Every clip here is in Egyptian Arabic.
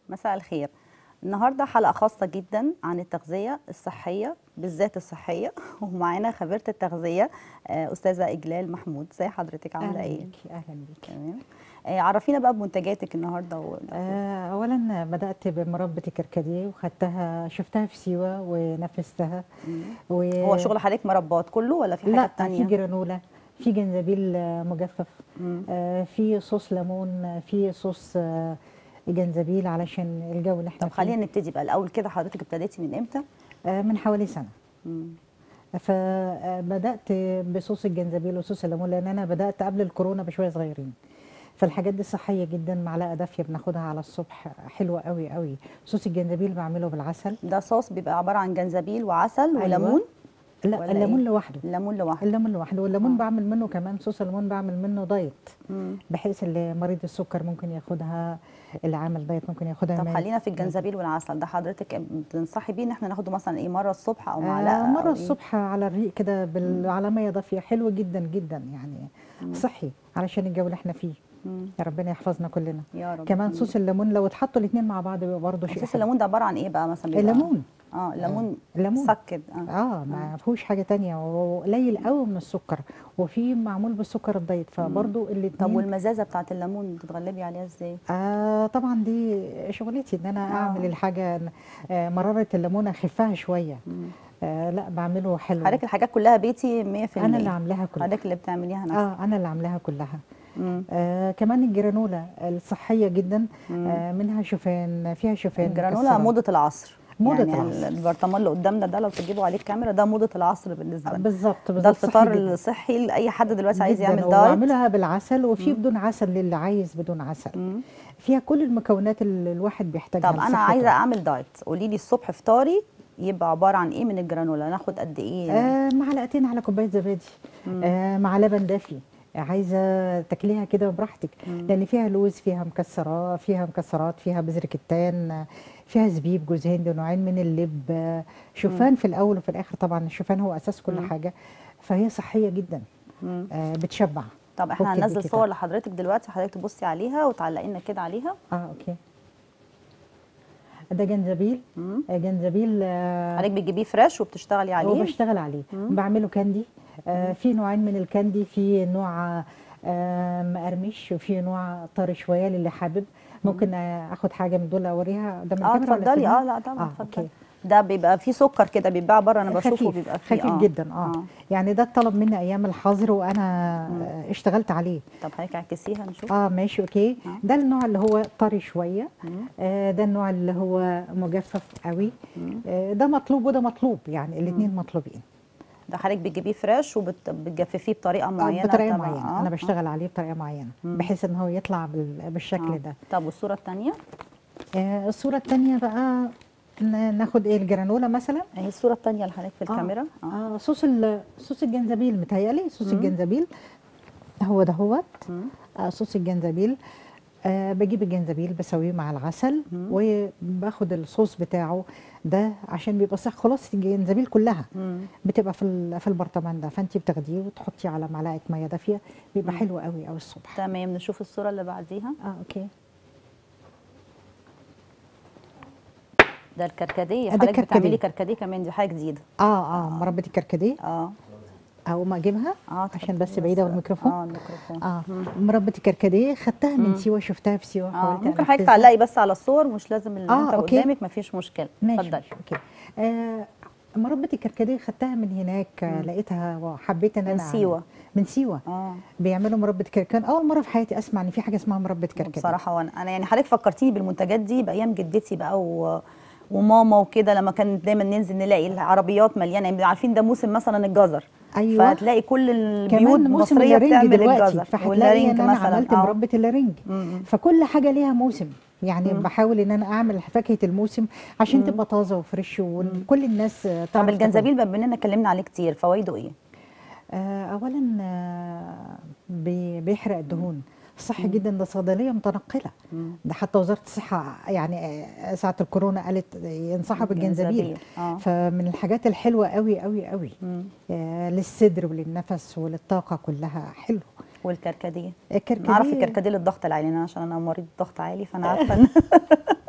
مساء الخير النهارده حلقه خاصه جدا عن التغذيه الصحيه بالذات الصحيه ومعانا خبيره التغذيه آه، استاذه اجلال محمود ازي حضرتك عامله اهلا ايه بيكي اهلا بيكي تمام آه، عرفينا بقى بمنتجاتك النهارده و... آه اولا بدات بمربى الكركديه وخدتها شفتها في سيوه ونفذتها و... هو شغل حضرتك مربات كله ولا في لا حاجات في تانية جرانولا في جنزبيل آه، مجفف مم. آه في صوص ليمون آه، في صوص آه جنزبيل علشان الجو اللي احنا طب خلينا نبتدي بقى الاول كده حضرتك ابتديتي من امتى آه من حوالي سنه مم. فبدات بصوص الجنزبيل وصوص الليمون لان انا بدات قبل الكورونا بشويه صغيرين فالحاجات دي صحيه جدا معلقه دافيه بناخدها على الصبح حلوه قوي قوي صوص الجنزبيل بعمله بالعسل ده صوص بيبقى عباره عن جنزبيل وعسل أيوة. وليمون لا ولا الليمون إيه؟ لوحده الليمون لوحده الليمون لوحده والليمون آه. بعمل منه كمان صوص الليمون بعمل منه دايت مم. بحيث اللي مريض السكر ممكن ياخدها اللي عامل دايت ممكن ياخدها طب ما- خلينا في الجنزبيل والعسل ده حضرتك بتنصحي بيه ان احنا ناخده مثلا ايه مره الصبح او معلقه آه مره أو إيه؟ الصبح على الريق كده بال... على ميه دافيه حلو جدا جدا يعني صحي علشان الجو اللي احنا فيه مم. يا ربنا يحفظنا كلنا يا رب كمان مم. صوص الليمون لو اتحطوا الاثنين مع بعض بيبقى برضه شيء صوص حلو. الليمون ده عباره عن ايه بقى مثلا بيبقى الليمون اه الليمون الليمون. مسكر اه اه ما فيهوش حاجه تانية وقليل قوي من السكر وفي معمول بالسكر الدايت فبرضه طب الاثنين والمزازه بتاعت الليمون بتتغلبي عليها ازاي آه طبعا دي شغلتي ان انا آه. اعمل الحاجه آه مراره الليمون اخفها شويه مم. آه لا بعمله حلو حضرتك الحاجات كلها بيتي 100% انا اللي عاملاها كلها حضرتك اللي بتعمليها نفسك اه انا اللي عاملاها كلها مم. آه كمان الجرانولا الصحيه جدا مم. آه منها شوفان فيها شوفان الجرانولا مكسرات. موضه العصر موضة يعني العصر. البرطمان اللي قدامنا ده لو تجيبوا عليه الكاميرا ده موضه العصر بالنسبه لنا بالظبط بالظبط ده صحي الفطار جداً. الصحي لاي حد دلوقتي عايز جداً، يعمل دايت وبعملها بالعسل وفي بدون عسل للي عايز بدون عسل مم. فيها كل المكونات اللي الواحد بيحتاجها طب انا لصحته. عايزه اعمل دايت قولي لي الصبح فطاري يبقى عباره عن ايه من الجرانولا ناخد قد ايه آه معلقتين على كوبايه زبادي آه مع لبن دافي عايزه تاكليها كده براحتك لان فيها لوز فيها مكسرات فيها مكسرات فيها بذر كتان آه، فيها زبيب جوز هند نوعين من اللب آه، شوفان في الاول وفي الاخر طبعا الشوفان هو اساس كل حاجه فهي صحيه جدا مم. آه بتشبع طب احنا أوكي، هننزل كده. صور لحضرتك دلوقتي حضرتك تبصي عليها وتعلقي لنا كده عليها اه اوكي ده جنزبيل مم. آه جنزبيل آه حضرتك بتجيبيه فريش وبتشتغلي عليه وبشتغل عليه بعمله كاندي آه في نوعين من الكاندي في نوع آه مقرمش وفي نوع طري شويه للي حابب ممكن آه اخد حاجه من دول اوريها ده من اه الكاميرا ولا اتفضلي سيبها؟ اه لا طبعا اه اتفضلي اوكي ده بيبقى فيه سكر كده بيتباع بره انا بشوفه خفيف بيبقى فيه خفيف آه. جدا اه, آه. يعني ده اتطلب مني ايام الحظر وانا آه اشتغلت عليه طب حضرتك عكسيها نشوف اه ماشي اوكي آه. ده النوع اللي هو طري شويه مم. آه ده النوع اللي هو مجفف قوي مم. آه ده مطلوب وده مطلوب يعني الاثنين مطلوبين ده حضرتك بتجيبيه فريش وبتجففيه بطريقه آه، معينه بطريقه طبعاً. معينه آه. انا آه. بشتغل عليه بطريقه معينه مم. بحيث ان هو يطلع بال- بالشكل آه. ده طب والصوره الثانيه آه الصوره الثانيه بقى ن- ناخد ايه الجرانولا مثلا اهي الصوره الثانيه اللي حضرتك في آه. الكاميرا اه آه صوص ال- صوص الجنزبيل متهيألي صوص الجنزبيل هو ده هو مم. آه صوص الجنزبيل آه بجيب الجنزبيل بسويه مع العسل وباخد الصوص بتاعه ده عشان بيبقى صح خلاص الجنزبيل كلها مم. بتبقى في ال- في البرطمان ده فانت بتاخديه وتحطيه على معلقه ميه دافيه بيبقى حلو قوي قوي الصبح تمام نشوف الصوره اللي بعديها اه اوكي ده الكركديه ده حضرتك الكركديه. بتعملي كركديه كمان دي حاجه جديده اه اه مربى الكركديه اه اقوم اجيبها اه عشان اتفضلي بس بعيده والميكروفون اه الميكروفون اه مربى الكركديه خدتها من سيوه شفتها في سيوه اه حاولت ممكن حضرتك أنفذها. تعلقي بس على الصور مش لازم اللي آه، انت أوكي. قدامك مفيش مشكله ماشي اتفضلي ماشي، اوكي آه مربى الكركديه خدتها من هناك آه لقيتها وحبيت ان من انا أعمل. سيوة. من سيوه اه بيعملوا مربى كركديه اول مره في حياتي اسمع ان في حاجه اسمها مربى كركديه بصراحه وانا انا يعني حضرتك فكرتيني بالمنتجات دي بايام جدتي بقى و... وماما وكده لما كانت دايما ننزل نلاقي العربيات مليانه يعني عارفين ده موسم مثلا الجزر أيوة. فتلاقي كل البيوت كمان موسم المصريه اللارنج بتعمل دلوقتي الجزر فهتلاقي واللارنج ان انا مثلا عملت آه. مربى اللارنج مم. فكل حاجه ليها موسم يعني بحاول ان انا اعمل فاكهه الموسم عشان تبقى طازه وفريش وكل الناس آه، طب تعرف الجنزبيل بما اننا اتكلمنا عليه كتير فوائده ايه؟ آه، اولا آه، بي- بيحرق الدهون صحي جدا ده صيدليه متنقله ده حتى وزاره الصحه يعني آه، ساعه الكورونا قالت ينصحوا بالجنزبيل جنزبيل، آه. فمن الحاجات الحلوه قوي قوي قوي مم. آه، للصدر وللنفس وللطاقه كلها حلو والكركديه الكركديه نعرف الكركديه للضغط العالي أنا عشان انا مريض ضغط عالي فانا عارفه إن-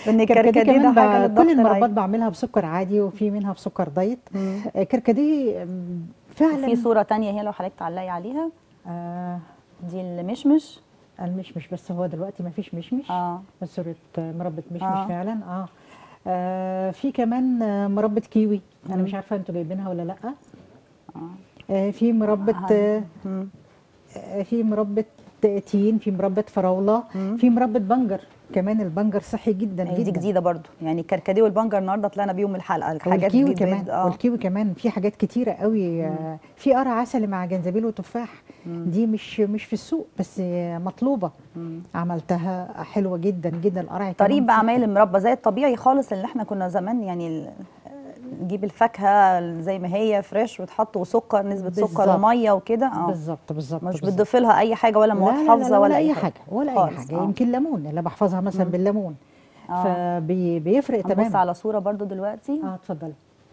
ان كركديه الكركديه ده كمان حاجه ب- للضغط كل المربات العالي. بعملها بسكر عادي وفي منها بسكر دايت مم. آه، كركديه آم، فعلا في صوره تانية هي لو حضرتك تعلقي عليها آه دي المشمش المشمش بس هو دلوقتي ما فيش مشمش اه بس صورة آه، مربى مشمش آه. فعلا اه آه، في كمان آه، مربى كيوي انا مم. مش عارفه انتوا جايبينها ولا لا اه آه، في مربى آه، مم. آه، في مربى تين في مربى فراوله مم. في مربى بنجر كمان البنجر صحي جدا هي دي جدا جديده برضو يعني الكركديه والبنجر النهارده طلعنا بيهم الحلقه الحاجات والكيوي جديدة. كمان اه والكيوي كمان في حاجات كتيره قوي آه، في قرع عسل مع جنزبيل وتفاح مم. دي مش مش في السوق بس آه، مطلوبه مم. عملتها حلوه جدا جدا القرع كمان طريقه بقى صحي. عمايل المربى زي الطبيعي خالص اللي احنا كنا زمان يعني ال- نجيب الفاكهه زي ما هي فريش وتحط وسكر نسبه سكر بالظبط. وميه وكده اه بالظبط بالظبط مش بالظبط. بتضيفي لها اي حاجه ولا لا مواد لا لا حافظه لا ولا اي حاجه ولا اي خالص، حاجه آه. يمكن ليمون اللي بحفظها مثلا مم. بالليمون آه. فبيفرق هنبص تماما على صوره برضو دلوقتي اه اتفضلي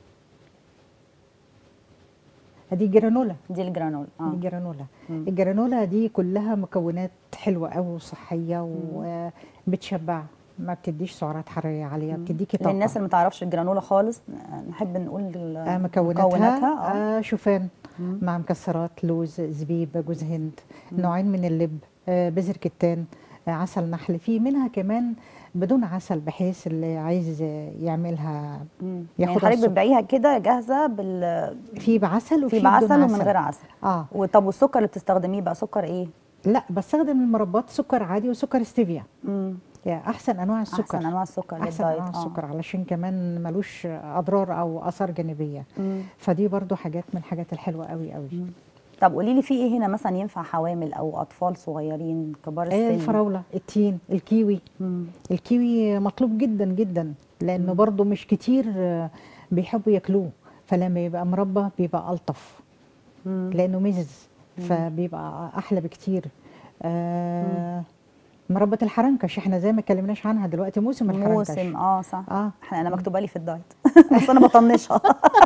ادي جرانولا دي الجرانول اه دي جرانولا مم. الجرانولا دي كلها مكونات حلوه قوي وصحيه وبتشبع ما بتديش سعرات حراريه عاليه بتديكي طاقه للناس اللي ما تعرفش الجرانولا خالص آه، نحب نقول ال- آه مكوناتها, مكوناتها اه آه شوفان مم. مع مكسرات لوز زبيب جوز هند نوعين من اللب آه بذر كتان آه عسل نحل في منها كمان بدون عسل بحيث اللي عايز يعملها مم. يعني ياخدها حضرتك الصبح. بتبيعيها كده جاهزه بال في بعسل وفي في بعسل بدون ومن غير عسل اه وطب والسكر اللي بتستخدميه بقى سكر ايه؟ لا بستخدم المربات سكر عادي وسكر ستيفيا مم. يعني احسن انواع السكر احسن انواع السكر احسن للدايت انواع اه السكر علشان كمان ملوش اضرار او اثار جانبيه مم. فدي برضو حاجات من الحاجات الحلوه قوي قوي مم. طب قولي لي في ايه هنا مثلا ينفع حوامل او اطفال صغيرين كبار آه، السن الفراوله التين الكيوي مم. الكيوي مطلوب جدا جدا لانه برضو مش كتير آه، بيحبوا ياكلوه فلما يبقى مربى بيبقى الطف مم. لانه مزز فبيبقى احلى بكتير آه مربى الحرنكش احنا زي ما اتكلمناش عنها دلوقتي موسم الحرنكش موسم اه صح اه احنا انا مكتوبه لي في الدايت بس انا بطنشها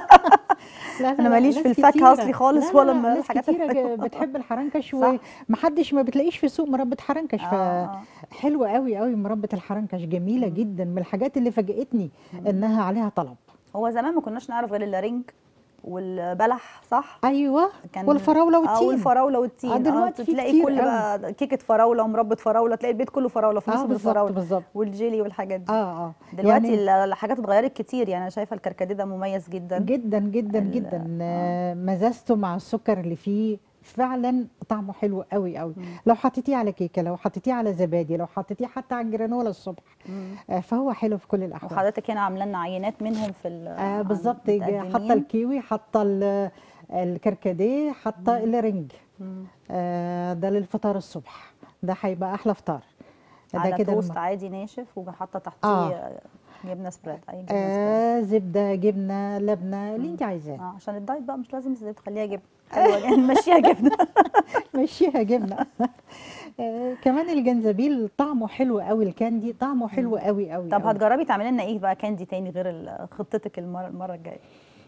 لا لا أنا لا، ماليش ناس في الفاكهة كتيرة. أصلي خالص لا لا ولا لا، من ناس الحاجات كتيرة الحلوة. بتحب الحرنكش صح. ومحدش ما بتلاقيش في السوق مربى حرنكش آه، آه. فحلوة قوي قوي مربى الحرنكش جميلة جدا من الحاجات اللي فاجئتني انها عليها طلب هو زمان ما كناش نعرف غير اللارنج والبلح صح ايوه والفراولة اه والتين والفراوله والتين آه، دلوقتي في تلاقي كتير كل قوي. بقى كيكه فراوله ومربى فراوله تلاقي البيت كله فراوله في اه موسم بالظبط الفراوله بالظبط والجيلي والحاجات دي اه اه دلوقتي يعني ال- الحاجات اتغيرت كتير يعني انا شايفه الكركديه ده مميز جدا جدا جدا ال- جدا آه، مزازته مع السكر اللي فيه فعلا طعمه حلو قوي قوي مم. لو حطيتيه على كيكه لو حطيتيه على زبادي لو حطيتيه حتى على الجرانولا الصبح مم. آه، فهو حلو في كل الاحوال وحضرتك هنا عامله لنا عينات منهم في ال- آه عن- بالظبط جا- متقدمين. حاطه الكيوي حاطه ال- الكركديه حاطه الرنج مم. آه ده للفطار الصبح ده هيبقى احلى فطار ده على كده توست الم- عادي ناشف وحاطه تحتيه آه. جبنه سبريد اي جبنه سبريد آه زبده جبنه لبنه اللي انت عايزاه اه عشان الدايت بقى مش لازم زيت خليها جبنه حلوه يعني نمشيها جبنه مشيها جبنه آه كمان الجنزبيل طعمه حلو قوي الكاندي طعمه حلو قوي قوي طب قوي. هتجربي تعملي لنا ايه بقى كاندي تاني غير ال- خطتك المره المره الجايه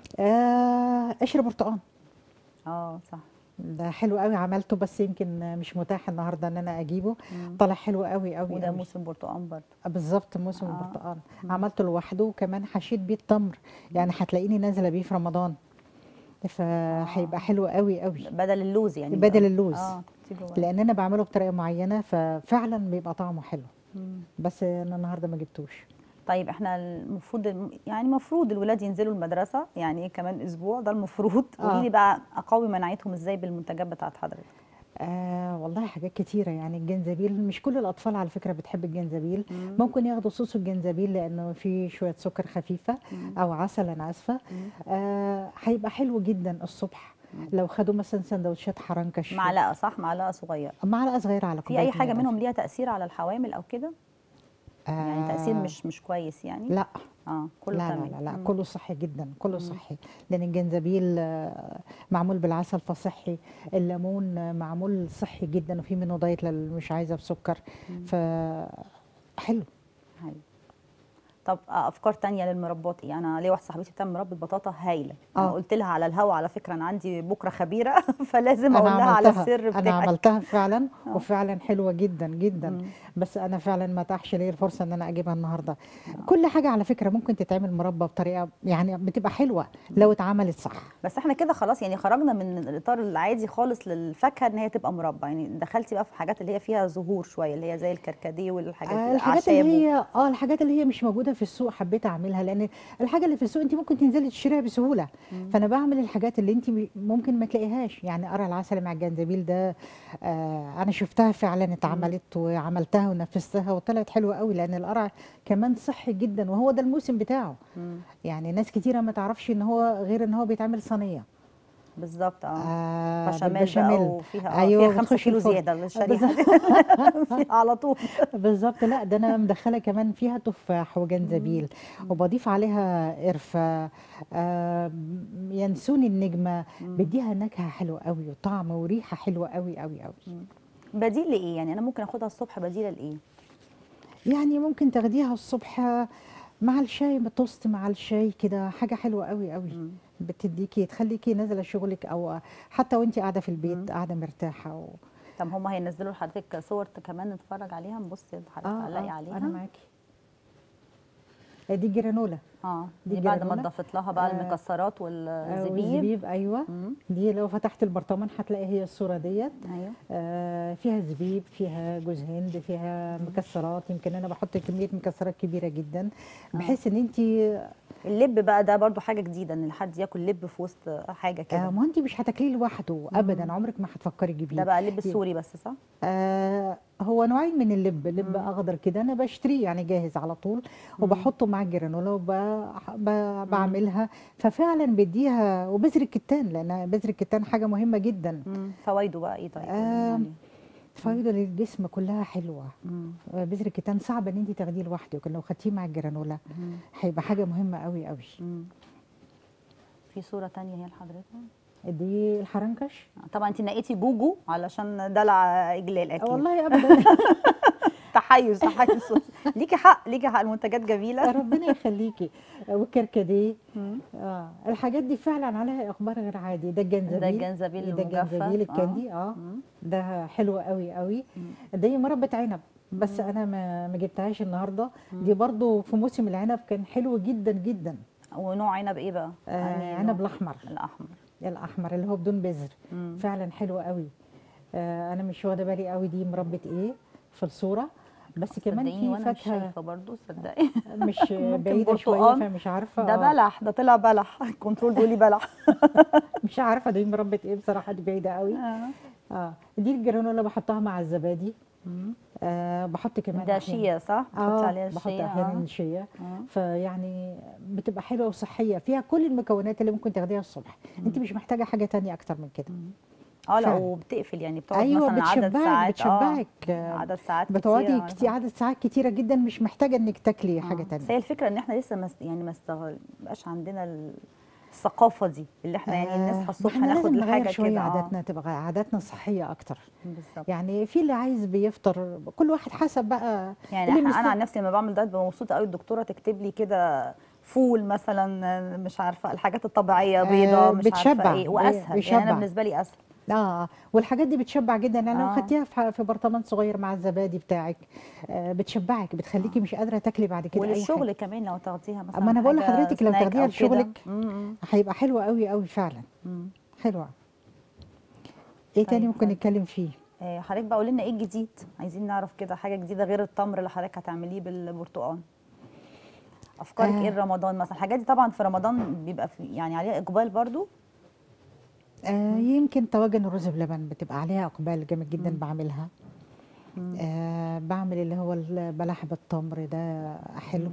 آه قشر برتقال اه صح ده حلو قوي عملته بس يمكن مش متاح النهارده ان انا اجيبه مم. طلع حلو قوي قوي وده قوي. موسم برتقال برضه بالظبط موسم آه. آه. البرتقال عملته لوحده وكمان حشيت بيه التمر يعني هتلاقيني نازله بيه في رمضان فهيبقى حلو قوي قوي بدل اللوز يعني بدل بقى. اللوز. اه تحطيه جواه. لان انا بعمله بطريقه معينه ففعلا بيبقى طعمه حلو مم. بس انا النهارده ما جبتوش طيب احنا المفروض يعني المفروض الولاد ينزلوا المدرسه يعني كمان اسبوع ده المفروض آه. قولي لي بقى اقوي مناعتهم ازاي بالمنتجات بتاعت حضرتك آه والله حاجات كتيرة يعني الجنزبيل مش كل الأطفال على فكرة بتحب الجنزبيل مم. ممكن ياخدوا صوص الجنزبيل لأنه فيه شوية سكر خفيفة مم. أو عسل أنا آسفة آه هيبقى حلو جدا الصبح لو خدوا مثلا سندوتشات حرنكش معلقه صح معلقه صغيره معلقة صغيرة على في كوباية اي حاجه مية منهم ليها تاثير على الحوامل او كده يعني تاثير آه، مش مش كويس يعني لا اه كله لا, لا تمام لا لا مم. كله صحي جدا كله صحي لان الجنزبيل آه، معمول بالعسل فصحي الليمون آه، معمول صحي جدا وفي منه دايت للي مش عايزه بسكر ف حلو حلو. طب آه، افكار تانية للمربات ايه انا ليا واحده صاحبتي بتعمل مربى بطاطا هايله انا آه. قلت لها على الهوا على فكره انا عندي بكره خبيره فلازم انا اقول لها على عملتها السر انا بتاعك عملتها فعلا آه. وفعلا حلوه جدا جدا مم. بس انا فعلا ما تاحش لي الفرصه ان انا اجيبها النهارده كل حاجه على فكره ممكن تتعمل مربى بطريقه يعني بتبقى حلوه لو اتعملت صح بس احنا كده خلاص يعني خرجنا من الاطار العادي خالص للفاكهه ان هي تبقى مربى يعني دخلتي بقى في حاجات اللي هي فيها زهور شويه اللي هي زي الكركديه والحاجات آه دي الحاجات الأعشاب اللي هي اه الحاجات اللي هي مش موجوده في السوق حبيت اعملها لان الحاجه اللي في السوق انت ممكن تنزلي تشتريها بسهوله فانا بعمل الحاجات اللي انت ممكن ما تلاقيهاش يعني قرع العسل مع الجنزبيل ده آه انا شفتها فعلا اتعملت وعملتها ونفذتها وطلعت حلوه قوي لان القرع كمان صحي جدا وهو ده الموسم بتاعه مم. يعني ناس كتيره ما تعرفش ان هو غير ان هو بيتعمل صينيه بالظبط اه آه بشاميل بقى بالبشاميل وفيها أيوة، أيوة فيها 5 بتخش كيلو الفرن. زياده للشريحه بالظبط. دي. فيها على طول بالظبط لا ده انا مدخله كمان فيها تفاح وجنزبيل وبضيف عليها قرفه آه ينسون النجمه بديها نكهه حلوه قوي وطعم وريحه حلوه قوي قوي قوي بديل لايه يعني انا ممكن اخدها الصبح بديله لايه يعني ممكن تاخديها الصبح مع الشاي توست مع الشاي كده حاجه حلوه قوي قوي مم. بتديكي تخليكي نازله شغلك او حتى وانت قاعده في البيت قاعده مرتاحه و... طب هم هينزلوا لحضرتك صور كمان نتفرج عليها نبص حضرتك علقي عليها انا معاكي دي جرانولا اه دي دي بعد ما جرانولا. اضفت لها بقى آه، المكسرات آه، والزبيب والزبيب ايوه مم. دي لو فتحت البرطمان هتلاقي هي الصوره ديت ايوه آه، فيها زبيب فيها جوز هند فيها مكسرات يمكن انا بحط كميه مكسرات كبيره جدا بحيث ان انت اللب بقى ده برضو حاجه جديده ان حد ياكل لب في وسط حاجه آه كده ما انت مش هتاكليه لوحده ابدا عمرك ما هتفكري تجيبيه ده بقى اللب السوري بس صح آه هو نوعين من اللب لب اخضر كده انا بشتريه يعني جاهز على طول وبحطه مع الجرانولا وبعملها ففعلا بديها وبذر الكتان لان بذر الكتان حاجه مهمه جدا مم. فوائده بقى ايه طيب آه، يعني فايده للجسم كلها حلوه مم. آه، بذر الكتان صعب ان انت تاخديه لوحده لكن لو خدتيه مع الجرانولا مم. هيبقى حاجه مهمه قوي قوي مم. في صوره تانية هي لحضرتك دي الحرنكش طبعا انت نقيتي جوجو علشان دلع اجلال اكيد والله ابدا تحيز تحيز ليكي حق ليكي حق المنتجات جميله ربنا يخليكي والكركديه مم. اه الحاجات دي فعلا عليها اقبال غير عادي ده الجنزبيل ده الجنزبيل ده الجنزبيل المجفف، آه. الكندي اه مم. ده حلو قوي قوي مم. دي مربى عنب بس انا ما ما جبتهاش النهارده دي برضو في موسم العنب كان حلو جدا جدا ونوع عنب ايه بقى؟ آه أنهي عنب نوع؟ الاحمر الاحمر الاحمر اللي هو بدون بذر مم. فعلا حلو قوي آه انا مش واخده بالي قوي دي مربى ايه في الصوره بس كمان صدقيني في وانا مش فاكهه شايفه برضو صدقي مش ممكن بعيده شويه برتقال. فمش عارفه ده آه. بلح ده طلع بلح الكنترول بيقول لي بلح مش عارفه دي مربى ايه بصراحه دي بعيده قوي اه دي الجرانولا بحطها مع الزبادي آه بحط كمان ده أحياناً- شيا صح؟ بتحطي اه عليها بحط الشيا احيانا آه. شيا آه. فيعني بتبقى حلوه وصحيه فيها كل المكونات اللي ممكن تاخديها الصبح انت مش محتاجه حاجه تانية اكتر من كده اه لا فعلا. وبتقفل يعني بتقعد ايوه مثلا عدد بتشبعك ساعات بتشبعك اه آه، عدد ساعات بتقعدي كتيرة كتير عدد ساعات كتيره جدا مش محتاجه انك تاكلي حاجه آه. تانية بس هي الفكره ان احنا لسه مست يعني ما استغل- مبقاش عندنا ال- الثقافه دي اللي احنا يعني آه، نصحى ما الصبح احنا ناخد لازم نغير الحاجه شويه كده آه. عاداتنا تبقى عاداتنا صحيه اكتر بالظبط يعني في اللي عايز بيفطر كل واحد حسب بقى يعني اللي احنا انا مست- عن نفسي لما بعمل دايت ببقى مبسوطه قوي الدكتوره تكتب لي كده فول مثلا مش عارفه الحاجات الطبيعيه آه، بيضه مش بتشبع، عارفه ايه واسهل يعني بيشبع. انا بالنسبه لي اسهل اه والحاجات دي بتشبع جدا يعني لو آه. خدتيها في في برطمان صغير مع الزبادي بتاعك آه بتشبعك بتخليكي مش قادره تاكلي بعد كده اي وللشغل حاجه كمان لو تاخديها مثلا أما أنا بقول حاجة لحضرتك لو سناك تاخديها أو كده. لشغلك مم، هيبقى حلوه قوي قوي فعلا مم. حلوه ايه تاني طيب، ممكن حلو. نتكلم فيه آه، حضرتك بقى قولي لنا ايه الجديد عايزين نعرف كده حاجه جديده غير التمر اللي حضرتك هتعمليه بالبرتقال افكارك آه. ايه لرمضان مثلا الحاجات دي طبعا في رمضان بيبقى في يعني عليها اقبال برضو آه يمكن طواجن الرز بلبن بتبقى عليها اقبال جامد جدا بعملها آه بعمل اللي هو البلح بالتمر ده حلو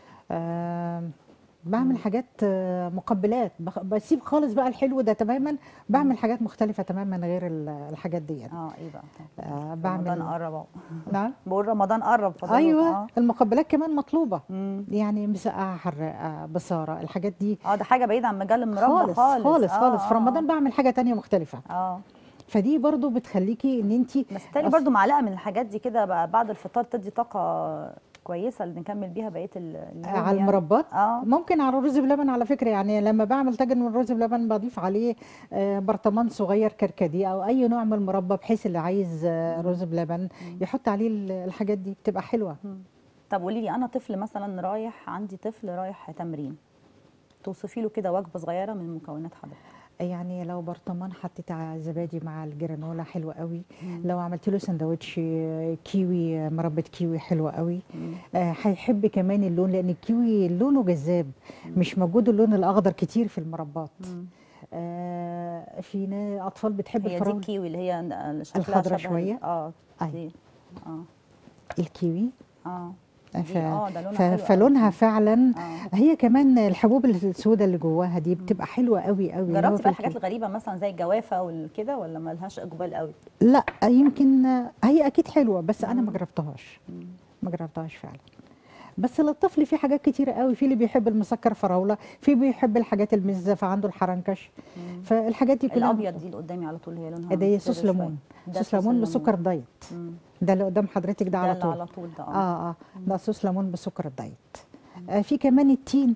آه بعمل حاجات آه، مقبلات بخ- بسيب خالص بقى الحلو ده تماما بعمل حاجات مختلفة تماما غير ال- الحاجات دي اه ايه بقى آه رمضان بعمل قرب اهو نعم بقول رمضان قرب فضل ايوه اه المقبلات كمان مطلوبة مم. يعني مسقعة حراقة بصارة الحاجات دي اه ده حاجه بعيده عن مجال المربى خالص خالص خالص آه، خالص في آه، رمضان بعمل حاجة تانية مختلفة اه فدي برضو بتخليكي ان انت بس تاني برضو معلقه من الحاجات دي كده بقى بعد الفطار تدي طاقه كويسه اللي نكمل بيها بقيه ال- اليوم على يعني. المربات اه ممكن على الرز بلبن على فكره يعني لما بعمل طاجن من الرز بلبن بضيف عليه آه، برطمان صغير كركديه او اي نوع من المربى بحيث اللي عايز آه، رز بلبن يحط عليه ال- الحاجات دي بتبقى حلوه مم. طب قولي لي انا طفل مثلا رايح عندي طفل رايح تمرين توصفي له كده وجبه صغيره من مكونات حضرتك يعني لو برطمان حطيت على زبادي مع الجرانولا حلوه قوي مم. لو عملت له سندوتش آه، كيوي آه، مربى كيوي حلوه قوي مم. آه، هيحب كمان اللون لان الكيوي لونه جذاب مش موجود اللون الاخضر كتير في المربات مم. آه، في نا- اطفال بتحب هي دي الفراوله الكيوي اللي هي ن- شكلها الخضرا شبه شوية؟ ال- اه أي. دي اه الكيوي اه ف... دي اه ده لونها ف... حلو أوي. فلونها فعلا اه هي كمان الحبوب السوداء اللي جواها دي بتبقى حلوه قوي قوي اللي هو جربتي في بقى الحاجات الكيوي. الغريبه مثلا زي الجوافه والكده ولا ما لهاش اقبال قوي لا يمكن هي اكيد حلوه بس انا ما مم. جربتهاش مم. ما جربتهاش فعلا بس للطفل في حاجات كتيرة قوي في اللي بيحب المسكر فراوله في بيحب الحاجات المزه فعنده الحرنكش مم. فالحاجات دي كلها الابيض دي اللي قدامي على طول هي لونها ده مصفر صوص شوية. ليمون ده صوص ليمون بسكر دايت مم. ده اللي قدام حضرتك ده ده على اللي طول على طول ده اه اه اه ده صوص ليمون بسكر الدايت آه في كمان التين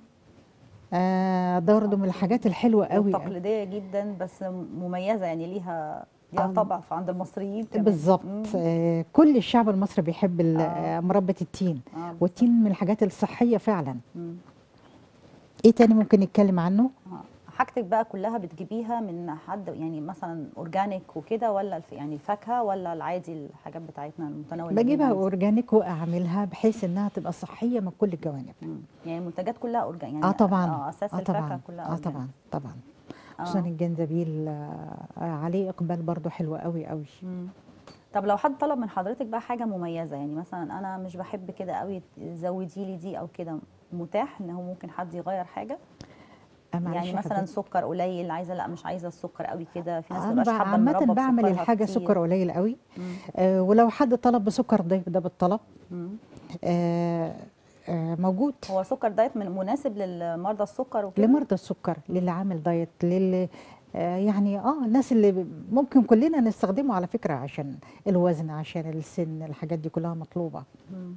آه ده برضه من الحاجات الحلوه قوي قوي. تقليديه جدا بس مميزه يعني ليها ليها آه. طبع عند المصريين كمان. بالظبط مم. آه كل الشعب المصري بيحب ال- آه. آه، مربى التين آه. والتين من الحاجات الصحيه فعلا مم. ايه تاني ممكن نتكلم عنه آه. حاجتك بقى كلها بتجيبيها من حد يعني مثلا اورجانيك وكده ولا الف يعني الفاكهه ولا العادي الحاجات بتاعتنا المتناول بجيبها اورجانيك واعملها بحيث انها تبقى صحيه من كل الجوانب يعني المنتجات كلها اورجانيك يعني اه طبعا اه اساس اه الفاكهه طبعا كلها اه أورجانيك. طبعا طبعا آه. خصوصا الجنزبيل آه عليه اقبال برضو حلو قوي قوي مم. طب لو حد طلب من حضرتك بقى حاجه مميزه يعني مثلا انا مش بحب كده قوي زودي لي دي او كده متاح ان هو ممكن حد يغير حاجه آه معلش يعني يا مثلا حبيبتي. سكر قليل عايزه لا مش عايزه السكر قوي كده في ناس انا مبقاش بقى حابه عامه المربى بعمل بسكرها الحاجه كتير. سكر قليل قوي مم. آه ولو حد طلب بسكر ضيف ده بالطلب مم. آه آه موجود هو سكر دايت من مناسب للمرضى السكر وكده لمرضى السكر للي عامل دايت للي آه يعني اه الناس اللي ب- ممكن كلنا نستخدمه على فكره عشان الوزن عشان السن الحاجات دي كلها مطلوبه مم.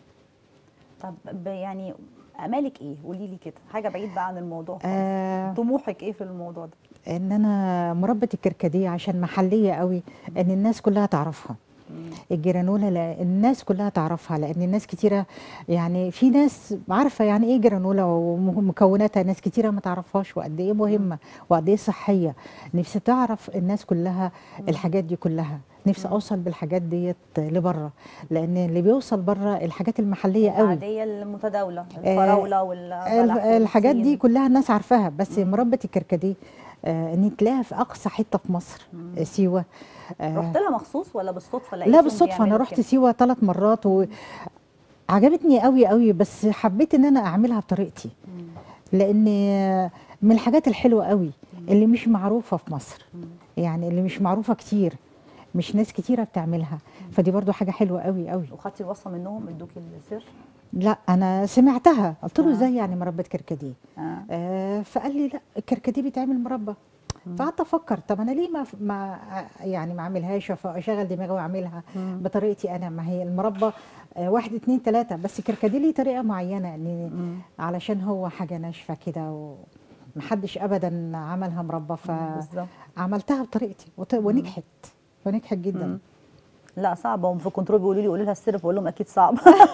طب ب- يعني امالك ايه قولي لي كده حاجه بعيد بقى عن الموضوع خالص آه طموحك ايه في الموضوع ده ان انا مربى الكركديه عشان محليه قوي ان الناس كلها تعرفها مم. الجرانولا لا الناس كلها تعرفها لان الناس كتيره يعني في ناس عارفه يعني ايه جرانولا ومكوناتها ناس كتيره ما تعرفهاش وقد ايه مهمه وقد ايه صحيه نفسي تعرف الناس كلها الحاجات دي كلها نفسي مم. اوصل بالحاجات ديت لبره لان اللي بيوصل بره الحاجات المحليه قوي العاديه المتداوله الفراوله والبلح الف- الحاجات دي والتين. كلها الناس عارفاها بس مم. مربى الكركديه آه ان تلاقيها في اقصى حته في مصر مم. آه، سيوه آه رحت لها مخصوص ولا بالصدفه لا لقيتهم بالصدفه انا بيعملوا رحت كده؟ سيوه ثلاث مرات وعجبتني قوي قوي بس حبيت ان انا اعملها بطريقتي مم. لان من الحاجات الحلوه قوي اللي مش معروفه في مصر مم. يعني اللي مش معروفه كتير مش ناس كتيره بتعملها فدي برضو حاجه حلوه قوي قوي وخدتي الوصفه منهم ادوكي السر لا انا سمعتها قلت له آه. ازاي يعني مربى كركديه آه. آه فقال لي لا الكركديه بيتعمل مربى مم. فقعدت افكر طب انا ليه ما ما يعني ما اعملهاش وأف- اشغل دماغي واعملها مم. بطريقتي انا ما هي المربى آه، واحد اتنين تلاته بس الكركديه ليه طريقه معينه ان مم. علشان هو حاجه ناشفه كده ومحدش ابدا عملها مربى بالظبط فعملتها بطريقتي وط- ونجحت ونجحت جدا مم. لا صعبه هم في الكنترول بيقولوا لي قولوا لها السر بقول لهم اكيد صعب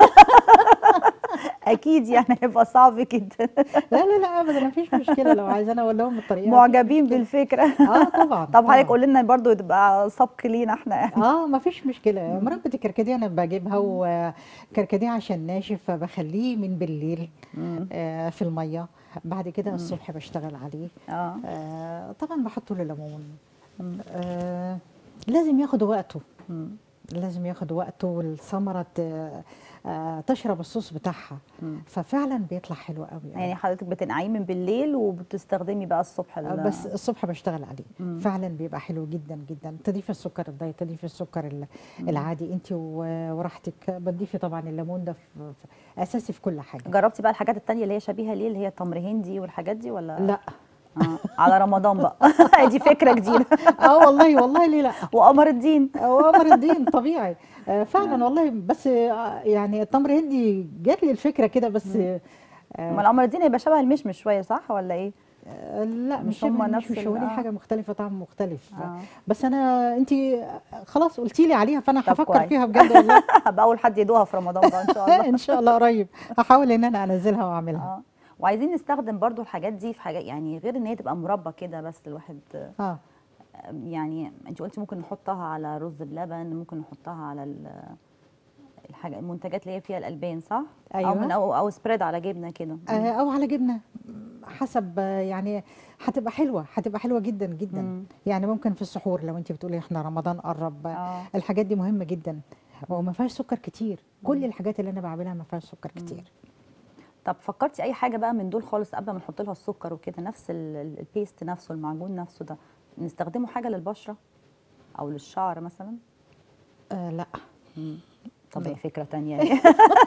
اكيد يعني هيبقى صعب جدا لا لا لا ابدا ما فيش مشكله لو عايزه انا اقول لهم الطريقه معجبين بالفكره اه طبعا طب حضرتك طبعاً. قولي لنا برضو تبقى سبق لينا احنا يعني اه ما فيش مشكله مربى الكركديه انا بجيبها وكركديه عشان ناشف فبخليه من بالليل مم. آه في الميه بعد كده الصبح بشتغل عليه اه آه طبعا بحط له ليمون مم. آه لازم ياخد وقته مم. لازم ياخد وقته والثمره ت- آه تشرب الصوص بتاعها مم. ففعلا بيطلع حلو قوي يعني حضرتك بتنقعيه من بالليل وبتستخدمي بقى الصبح ال- آه، بس الصبح بشتغل عليه مم. فعلا بيبقى حلو جدا جدا تضيفي السكر الدايت تضيفي السكر ال- العادي انت و- وراحتك بتضيفي طبعا الليمون ده في في- اساسي في كل حاجه جربتي بقى الحاجات التانية اللي هي شبيهة ليه اللي هي تمر هندي والحاجات دي ولا لا آه. على رمضان بقى دي فكرة جديدة اه والله والله ليه لا وقمر الدين وقمر الدين طبيعي آه، فعلا والله بس آه، يعني التمر هندي جات لي الفكره كده بس آه، ما القمر الدين هيبقى شبه المشمش شويه صح ولا ايه آه، لا مش مش هما هما نفس مش ال- هو ليه آه. حاجه مختلفه طعم مختلف آه. بس انا انت خلاص قلتي لي عليها فانا طب هفكر كويس. فيها بجد والله هبقى اول حد يدوها في رمضان بقى ان شاء الله ان شاء الله قريب هحاول ان انا انزلها واعملها اه وعايزين نستخدم برضو الحاجات دي في حاجات يعني غير ان هي تبقى مربى كده بس الواحد اه يعني انت قلتي ممكن نحطها على رز بلبن ممكن نحطها على ال- الحاجه المنتجات اللي هي فيها الالبان صح او أيوة. من او او سبريد على جبنه كده آه، او على جبنه حسب آه، يعني هتبقى حلوه هتبقى حلوه جدا جدا مم. يعني ممكن في السحور لو انت بتقولي احنا رمضان قرب اه الحاجات دي مهمه جدا وما فيهاش سكر كتير كل الحاجات اللي انا بعملها ما فيهاش سكر كتير طب فكرتي اي حاجه بقى من دول خالص قبل ما نحط لها السكر وكده نفس ال- ال- البيست نفسه المعجون نفسه ده نستخدمه حاجه للبشره او للشعر مثلا آه لا طب لا. هي فكره تانية يعني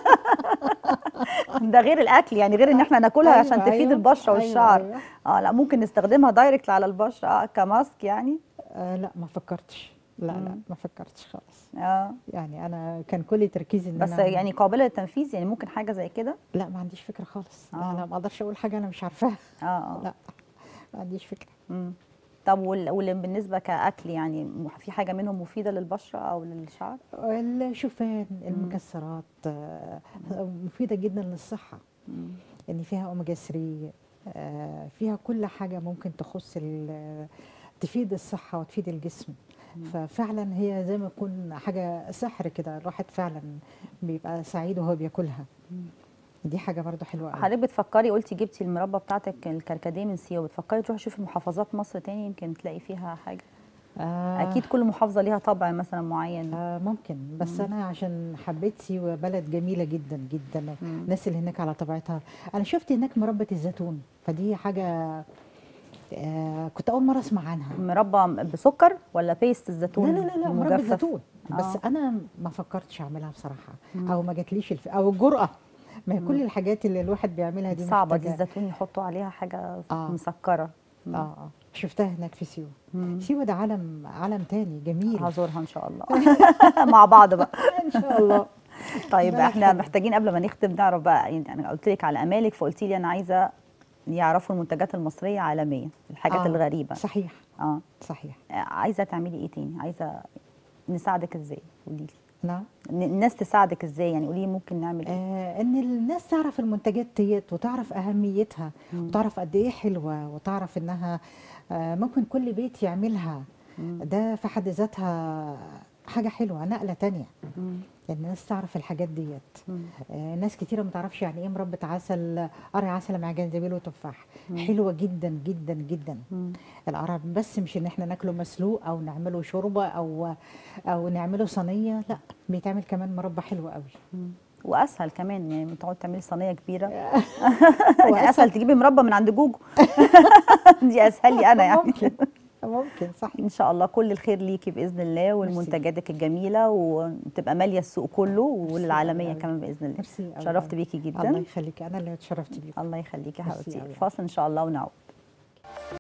ده غير الاكل يعني غير ان احنا ناكلها أيوة، عشان تفيد أيوة، البشره أيوة، والشعر أيوة. اه لا ممكن نستخدمها دايركت على البشره آه كماسك يعني آه لا ما فكرتش لا لا مم. ما فكرتش خالص اه يعني انا كان كل تركيزي ان بس أنا يعني قابله للتنفيذ يعني ممكن حاجه زي كده لا ما عنديش فكره خالص آه. لا لا ما اقدرش اقول حاجه انا مش عارفاها اه اه لا ما عنديش فكره مم. طب وال- واللي بالنسبه كاكل يعني م- في حاجه منهم مفيده للبشره او للشعر الشوفان المكسرات آه، مفيده جدا للصحه مم. يعني فيها اوميجا 3 آه، فيها كل حاجه ممكن تخص ال- تفيد الصحه وتفيد الجسم ففعلا هي زي ما يكون حاجه سحر كده الواحد فعلا بيبقى سعيد وهو بياكلها دي حاجه برضو حلوه قوي حضرتك بتفكري قلتي جبتي المربى بتاعتك الكركديه من سيوه بتفكري تروحي تشوفي محافظات مصر تاني يمكن تلاقي فيها حاجه آه اكيد كل محافظه ليها طبع مثلا معين آه ممكن بس انا عشان حبيت سيوه بلد جميله جدا جدا مم. الناس اللي هناك على طبيعتها انا شفت هناك مربى الزيتون فدي حاجه آه كنت اول مره اسمع عنها مربى بسكر ولا بيست الزيتون لا لا لا, لا مربى مجفف؟ الزيتون بس آه. انا ما فكرتش اعملها بصراحه او ما جاتليش الف... او الجرأه ما هي كل الحاجات اللي الواحد بيعملها دي صعبه دي محتاجة- الزيتون يحطوا عليها حاجه آه. مسكره اه اه شفتها هناك في سيوه مم. سيوه ده عالم عالم تاني جميل هزورها ان شاء الله مع بعض بقى ان شاء الله طيب بلد احنا حلو. محتاجين قبل ما نختم نعرف بقى يعني انا قلت لك على امالك فقلتي لي انا عايزه يعرفوا المنتجات المصريه عالميا الحاجات آه، الغريبه صحيح اه صحيح عايزه تعملي ايه تاني عايزه نساعدك ازاي قولي لي نعم ن- الناس تساعدك ازاي يعني قولي لي ممكن نعمل ايه آه ان الناس تعرف المنتجات ديت وتعرف اهميتها وتعرف قد ايه حلوه وتعرف انها آه ممكن كل بيت يعملها ده في حد ذاتها حاجه حلوه نقله تانية مم. يعني الناس تعرف الحاجات ديت مم. آه ناس كتيره ما تعرفش يعني ايه مربى عسل قرع عسل مع جنزبيل وتفاح حلوه جدا جدا جدا مم. القرع بس مش ان احنا ناكله مسلوق او نعمله شوربه او او نعمله صينيه لا بيتعمل كمان مربى حلوه قوي مم. واسهل كمان يعني تقعد تعملي صينيه كبيره يعني اسهل تجيبي مربى من عند جوجو دي اسهل لي انا يعني ممكن ممكن صح ان شاء الله كل الخير ليكي باذن الله والمنتجاتك الجميله وتبقى ماليه السوق كله وللعالميه أوي. كمان باذن الله ميرسي أوي شرفت أوي. بيكي الله جدا يخليك انا اللي اتشرفت بيك الله يخليكي يا ميرسي حبيبتي أوي. فاصل ان شاء الله ونعود